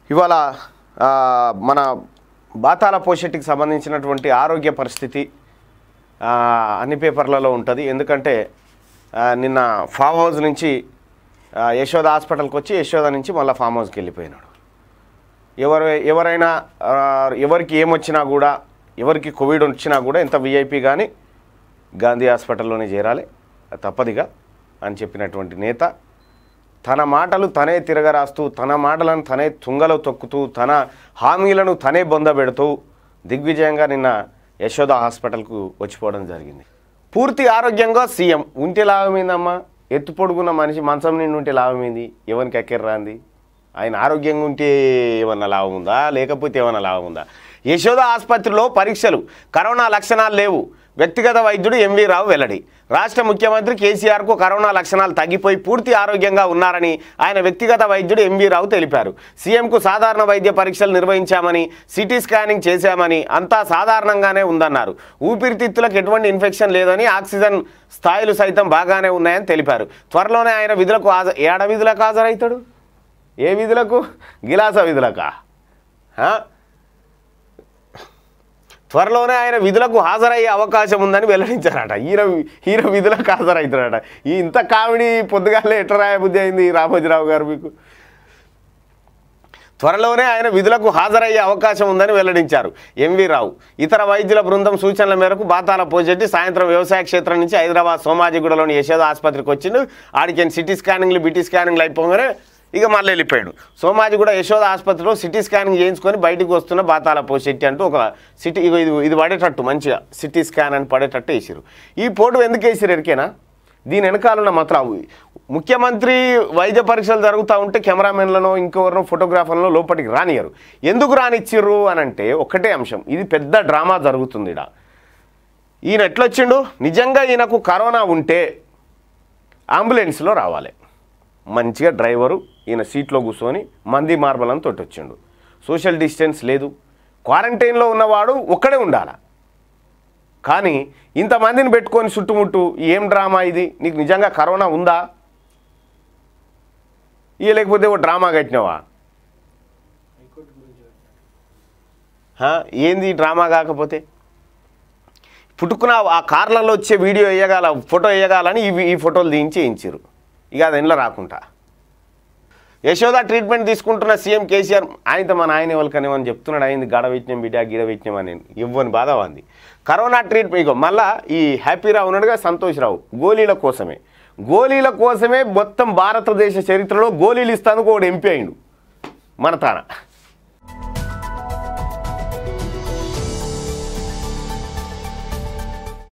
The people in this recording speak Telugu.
ఇవాళ ఆ, మన బాతాల పోషెట్టికి సంబంధించినటువంటి ఆరోగ్య పరిస్థితి ఆ, అన్ని పేపర్లలో ఉంటుంది ఎందుకంటే ఆ, నిన్న ఫామ్ హౌస్ నుంచి ఆ, యశోద హాస్పిటల్కి వచ్చి యశోద నుంచి మళ్ళీ ఫామ్ హౌస్కి వెళ్ళిపోయినాడు ఎవరు ఎవరైనా ఆ, ఎవరికి ఏమొచ్చినా కూడా ఎవరికి కోవిడ్ వచ్చినా కూడా ఎంత విఐపి కానీ గాంధీ హాస్పిటల్లోనే చేరాలి అది తప్పదిగా అని చెప్పినటువంటి నేత తన మాటలు తనే తిరగరాస్తూ తన మాటలను తనే తుంగలో తొక్కుతూ తన హామీలను తనే బొందబెడుతూ దిగ్విజయంగా నిన్న యశోద హాస్పిటల్కు వచ్చిపోవడం జరిగింది పూర్తి ఆరోగ్యంగా సీఎం ఉంటే లాభమైందమ్మా ఎత్తు పొడుగున్న మనిషి మంచం నిండి ఉంటే లాభమైంది ఎవరికి ఎక్కెర్రాంది ఆయన ఆరోగ్యంగా ఉంటే ఏమన్నా లాభం ఉందా లేకపోతే ఏమన్నా లాభం ఉందా యశోద ఆసుపత్రిలో పరీక్షలు కరోనా లక్షణాలు లేవు వ్యక్తిగత వైద్యుడు ఎంవి రావు వెల్లడి రాష్ట్ర ముఖ్యమంత్రి కేసీఆర్కు కరోనా లక్షణాలు తగ్గిపోయి పూర్తి ఆరోగ్యంగా ఉన్నారని ఆయన వ్యక్తిగత వైద్యుడు ఎంవి రావు తెలిపారు సీఎంకు సాధారణ వైద్య పరీక్షలు నిర్వహించామని సిటీ స్కానింగ్ చేశామని అంతా సాధారణంగానే ఉందన్నారు ఊపిరితిత్తులకు ఎటువంటి ఇన్ఫెక్షన్ లేదని ఆక్సిజన్ స్థాయిలు సైతం బాగానే ఉన్నాయని తెలిపారు త్వరలోనే ఆయన విధులకు హాజ ఏడ విధులకు హాజరవుతాడు ఏ విధులకు గిలాస విధులకా ఆ? త్వరలోనే ఆయన విధులకు హాజరయ్యే అవకాశం ఉందని వెల్లడించారట ఈయన ఈయన విధులకు హాజరవుతారట ఈ ఇంత కామెడీ పొద్దుగాలే ఎట్లా రాయబుద్ధి అయింది రామోజీరావు గారు మీకు త్వరలోనే ఆయన విధులకు హాజరయ్యే అవకాశం ఉందని వెల్లడించారు ఎంవి రావు ఇతర వైద్యుల బృందం సూచనల మేరకు బాతాల పోజెట్టి సాయంత్రం వ్యవసాయ క్షేత్రం నుంచి హైదరాబాద్ సోమాజిగూడలోని యశోద ఆసుపత్రికి వచ్చిండు ఆడికి సిటీ స్కానింగ్లు బిటీ స్కానింగ్లు అయిపోగానే ఇక మళ్ళీ వెళ్ళిపోయాడు సోమాజిగూడ యశోద ఆసుపత్రిలో సిటీ స్కానింగ్ చేయించుకొని బయటకు వస్తున్న బాతాల పోషెట్టి అంటూ ఒక సిటీ ఇగో ఇది ఇది పడేటట్టు మంచిగా సిటీ స్కాన్ అని పడేటట్టు వేసారు ఈ పోటు ఎందుకు వేసారు ఎరికేనా దీని వెనకాలన్న మాత్రం ముఖ్యమంత్రి వైద్య పరీక్షలు జరుగుతూ ఉంటే కెమెరామెన్లను ఇంకెవరినో ఫోటోగ్రాఫర్లను లోపలికి రానియరు ఎందుకు రానిచ్చిర్రు అని అంటే ఒకటే అంశం ఇది పెద్ద డ్రామా జరుగుతుంది ఇడ ఈయన ఎట్లొచ్చిండు నిజంగా ఈయనకు కరోనా ఉంటే అంబులెన్స్లో రావాలి మంచిగా డ్రైవరు ఈయన సీట్లో కూర్చొని మంది మార్బలను తొట్టొచ్చిండు సోషల్ డిస్టెన్స్ లేదు క్వారంటైన్లో ఉన్నవాడు ఒక్కడే ఉండాలి కానీ ఇంతమందిని పెట్టుకొని చుట్టుముట్టు ఏం డ్రామా ఇది నీకు నిజంగా కరోనా ఉందా ఇక లేకపోతే ఓ డ్రామా కట్టినావా హా, ఏంది ఈ డ్రామా కాకపోతే పుట్టుకున్న ఆ కార్లలో వచ్చే వీడియో వేయగాల ఫోటో వేయగాలని ఇవి ఈ ఫోటోలు దించి వేయించారు ఇక అది ఎండ్ల రాకుండా యశోద ట్రీట్మెంట్ తీసుకుంటున్న సీఎం కేసీఆర్ ఆయనతో మన ఆయన ఎవరికని అని చెప్తున్నాడు అయింది గడ విచ్చిన బిడ్డ గిడ విచ్చిన అని ఇవ్వని బాధ ఉంది కరోనా ట్రీట్మెంట్ ఇగో మళ్ళా ఈ హ్యాపీరావు ఉన్నాడుగా సంతోష్ రావు గోళీల కోసమే గోళీల కోసమే మొత్తం భారతదేశ చరిత్రలో గోళీలు ఇస్తానికి ఒకడు ఎంపీ అయిండు మన తాన